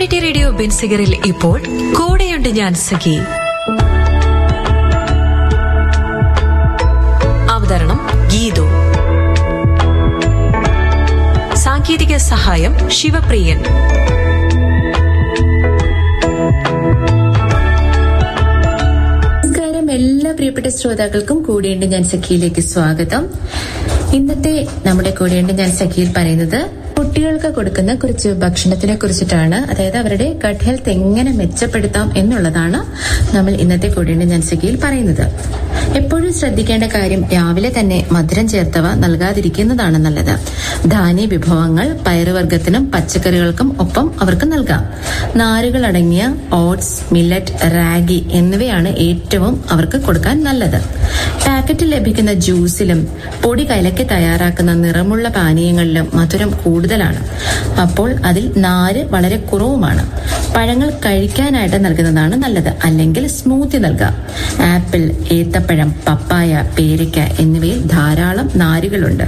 community radio ബെൻസിഗറിൽ ഇപ്പോൾ കൂടെയുണ്ട് ഞാൻ സഖി അവതരണം ഗീതു സാങ്കേതിക സഹായം ശിവപ്രിയൻ നമസ്കാരം എല്ലാ പ്രിയപ്പെട്ട ശ്രോതാക്കൾക്കും കൂടെയുണ്ട് ഞാൻ സഖിയിലേക്ക് സ്വാഗതം ഇന്നത്തെ നമ്മുടെ കൂടെയുണ്ട് ഞാൻ സഖിയിൽ പറയുന്നത് കുട്ടികൾക്ക് കൊടുക്കുന്ന കുറച്ച് ഭക്ഷണത്തിനെ കുറിച്ചിട്ടാണ് അതായത് അവരുടെ ഗട്ട് ഹെൽത്ത് എങ്ങനെ മെച്ചപ്പെടുത്താം എന്നുള്ളതാണ് നമ്മൾ ഇന്നത്തെ കൂടെയുണ്ട് ഞാൻ സഖിയിൽ പറയുന്നത് എപ്പോഴും ശ്രദ്ധിക്കേണ്ട കാര്യം രാവിലെ തന്നെ മധുരം ചേർത്തവ നൽകാതിരിക്കുന്നതാണ് നല്ലത് ധാന്യ വിഭവങ്ങൾ പയറുവർഗത്തിനും പച്ചക്കറികൾക്കും ഒപ്പം അവർക്ക് നൽകാം നാരുകൾ അടങ്ങിയ ഓട്സ് മില്ലറ്റ് റാഗി എന്നിവയാണ് ഏറ്റവും അവർക്ക് കൊടുക്കാൻ നല്ലത് പാക്കറ്റിൽ ലഭിക്കുന്ന ജ്യൂസിലും പൊടി കലക്കി തയ്യാറാക്കുന്ന നിറമുള്ള പാനീയങ്ങളിലും മധുരം കൂടുതലാണ് അപ്പോൾ അതിൽ നാര് വളരെ കുറവുമാണ് പഴങ്ങൾ കഴിക്കാനായിട്ട് നൽകുന്നതാണ് നല്ലത് അല്ലെങ്കിൽ സ്മൂത്തി നൽകാം ആപ്പിൾ ഏത്തപ്പഴം പപ്പായ പേരയ്ക്ക എന്നിവയിൽ ധാരാളം നാരുകളുണ്ട്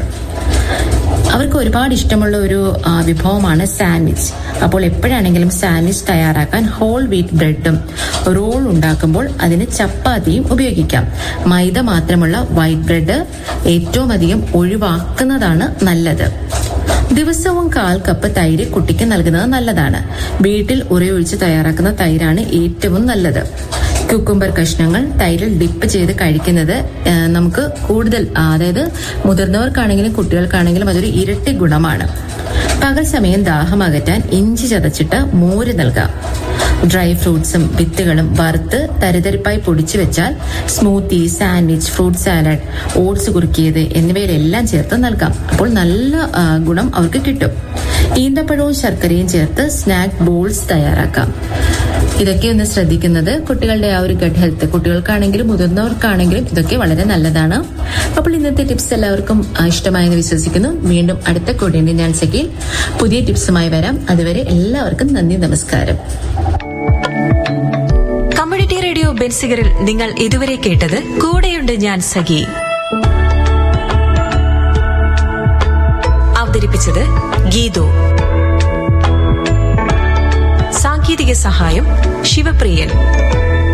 അവർക്ക് ഒരുപാട് ഇഷ്ടമുള്ള ഒരു ആ, വിഭവമാണ് സാൻഡ്വിച്ച് അപ്പോൾ എപ്പോഴാണെങ്കിലും സാൻഡ്വിച്ച് തയ്യാറാക്കാൻ ഹോൾ വീറ്റ് ബ്രെഡും റോൾ ഉണ്ടാക്കുമ്പോൾ അതിന് ചപ്പാത്തിയും ഉപയോഗിക്കാം മൈദ മാത്രമുള്ള വൈറ്റ് ബ്രെഡ് ഏറ്റവും അധികം ഒഴിവാക്കുന്നതാണ് നല്ലത് ദിവസവും കാൽ കപ്പ് തൈര് കുട്ടിക്ക് നൽകുന്നത് നല്ലതാണ് വീട്ടിൽ ഉറയൊഴിച്ച് തയ്യാറാക്കുന്ന തൈരാണ് ഏറ്റവും നല്ലത് കുക്കുംബർ കഷ്ണങ്ങൾ തൈരിൽ ഡിപ്പ് ചെയ്ത് കഴിക്കുന്നത് ആ, നമുക്ക് കൂടുതൽ ആ, അതായത് മുതിർന്നവർക്കാണെങ്കിലും കുട്ടികൾക്കാണെങ്കിലും അതൊരു ഇരട്ടി ഗുണമാണ് പകൽ സമയം ദാഹം അകറ്റാൻ ഇഞ്ചി ചതച്ചിട്ട് മോര് നൽകാം ഡ്രൈ ഫ്രൂട്ട്സും വിത്തുകളും വറുത്ത് തരിതരിപ്പായി പൊടിച്ചു വെച്ചാൽ smoothie sandwich fruit salad oats കുറുക്കിയത് എന്നിവയിലെല്ലാം ചേർത്ത് നൽകാം അപ്പോൾ നല്ല ആ, ഗുണം അവർക്ക് കിട്ടും ഈന്തപ്പഴവും ശർക്കരയും ചേർത്ത് സ്നാക്ക് ബോൾസ് തയ്യാറാക്കാം ഇതൊക്കെ ഒന്ന് ശ്രദ്ധിക്കുന്നത് കുട്ടികളുടെ ആ ഒരു ഗഡ് ഹെൽത്ത് കുട്ടികൾക്കാണെങ്കിലും മുതിർന്നവർക്കാണെങ്കിലും ഇതൊക്കെ വളരെ നല്ലതാണ് അപ്പോൾ ഇന്നത്തെ ടിപ്സ് എല്ലാവർക്കും ആ, ഇഷ്ടമായെന്ന് വിശ്വസിക്കുന്നു വീണ്ടും അടുത്ത കൂടിയുണ്ട് ഞാൻ സഖിയിൽ പുതിയ ടിപ്സുമായി വരാം അതുവരെ എല്ലാവർക്കും നന്ദി നമസ്കാരം കമ്മ്യൂണിറ്റി റേഡിയോ ബെൻസിഗറിൽ നിങ്ങൾ ഇതുവരെ കേട്ടത് കൂടെയുണ്ട് ഞാൻ സഖി അവതരിപ്പിച്ചത് ഗീതു സാങ്കേതിക സഹായം ശിവപ്രിയൻ